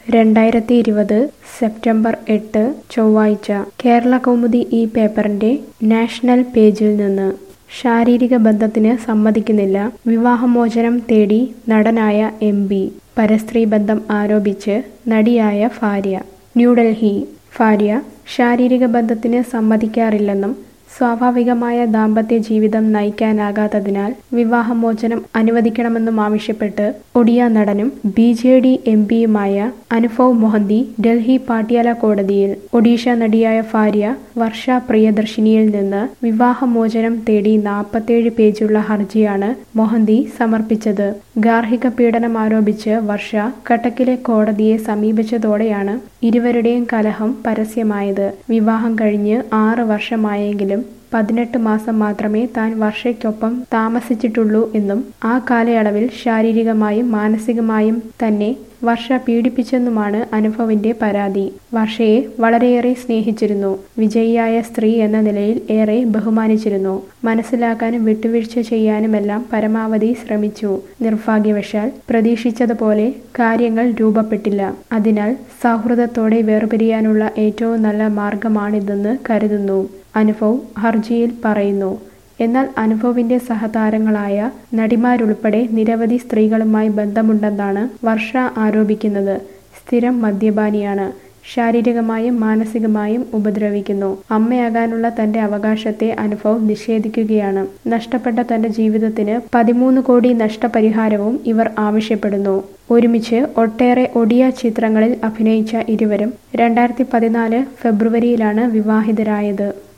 രണ്ടായിരത്തി ഇരുപത് സെപ്റ്റംബർ എട്ട് ചൊവ്വാഴ്ച കേരള കൗമുദി ഈ പേപ്പറിന്റെ നാഷണൽ പേജിൽ നിന്ന് ശാരീരിക ബന്ധത്തിന് സമ്മതിക്കുന്നില്ല വിവാഹമോചനം തേടി നടനായ എം പി പരസ്ത്രീ ബന്ധം ആരോപിച്ച് നടിയായ ഭാര്യ ന്യൂഡൽഹി ഭാര്യ ശാരീരിക ബന്ധത്തിന് സമ്മതിക്കാറില്ലെന്നും സ്വാഭാവികമായ ദാമ്പത്യ ജീവിതം നയിക്കാനാകാത്തതിനാൽ വിവാഹമോചനം അനുവദിക്കണമെന്നും ആവശ്യപ്പെട്ട് ഒഡിയ നടനും ബി ജെ ഡി എം പിയുമായ അനുഭവ് മൊഹന്തി ഡൽഹി പാട്യാല കോടതിയിൽ ഒഡീഷ നടിയായ ഭാര്യ വർഷ പ്രിയദർശിനിയിൽ നിന്ന് വിവാഹമോചനം തേടി നാൽപ്പത്തേഴ് പേജുള്ള ഹർജിയാണ് മൊഹന്തി സമർപ്പിച്ചത് ഗാർഹിക പീഡനം ആരോപിച്ച് വർഷ കട്ടക്കിലെ കോടതിയെ സമീപിച്ചതോടെയാണ് ഇരുവരുടെയും കലഹം പരസ്യമായത് വിവാഹം കഴിഞ്ഞ് ആറ് വർഷമായെങ്കിലും പതിനെട്ട് മാസം മാത്രമേ താൻ വർഷയ്ക്കൊപ്പം താമസിച്ചിട്ടുള്ളൂ എന്നും ആ കാലയളവിൽ ശാരീരികമായും മാനസികമായും തന്നെ വർഷ പീഡിപ്പിച്ചെന്നുമാണ് അനുഭവിന്റെ പരാതി വർഷയെ വളരെയേറെ സ്നേഹിച്ചിരുന്നു വിജയിയായ സ്ത്രീ എന്ന നിലയിൽ ഏറെ ബഹുമാനിച്ചിരുന്നു മനസ്സിലാക്കാനും വിട്ടുവീഴ്ച ചെയ്യാനുമെല്ലാം പരമാവധി ശ്രമിച്ചു നിർഭാഗ്യവശാൽ പ്രതീക്ഷിച്ചതുപോലെ കാര്യങ്ങൾ രൂപപ്പെട്ടില്ല അതിനാൽ സൗഹൃദത്തോടെ വേർപിരിയാനുള്ള ഏറ്റവും നല്ല മാർഗമാണിതെന്ന് കരുതുന്നു അനുഭവ് ഹർജിയിൽ പറയുന്നു എന്നാൽ അനുഭവിന്റെ സഹതാരങ്ങളായ നടിമാരുൾപ്പെടെ നിരവധി സ്ത്രീകളുമായി ബന്ധമുണ്ടെന്നാണ് വർഷ ആരോപിക്കുന്നത് സ്ഥിരം മദ്യപാനിയാണ് ശാരീരികമായും മാനസികമായും ഉപദ്രവിക്കുന്നു അമ്മയാകാനുള്ള തന്റെ അവകാശത്തെ അനുഭവം നിഷേധിക്കുകയാണ് നഷ്ടപ്പെട്ട തന്റെ ജീവിതത്തിന് പതിമൂന്ന് കോടി നഷ്ടപരിഹാരവും ഇവർ ആവശ്യപ്പെടുന്നു ഒരുമിച്ച് ഒട്ടേറെ ഒഡിയ ചിത്രങ്ങളിൽ അഭിനയിച്ച ഇരുവരും രണ്ടായിരത്തി പതിനാല് ഫെബ്രുവരിയിലാണ് വിവാഹിതരായത്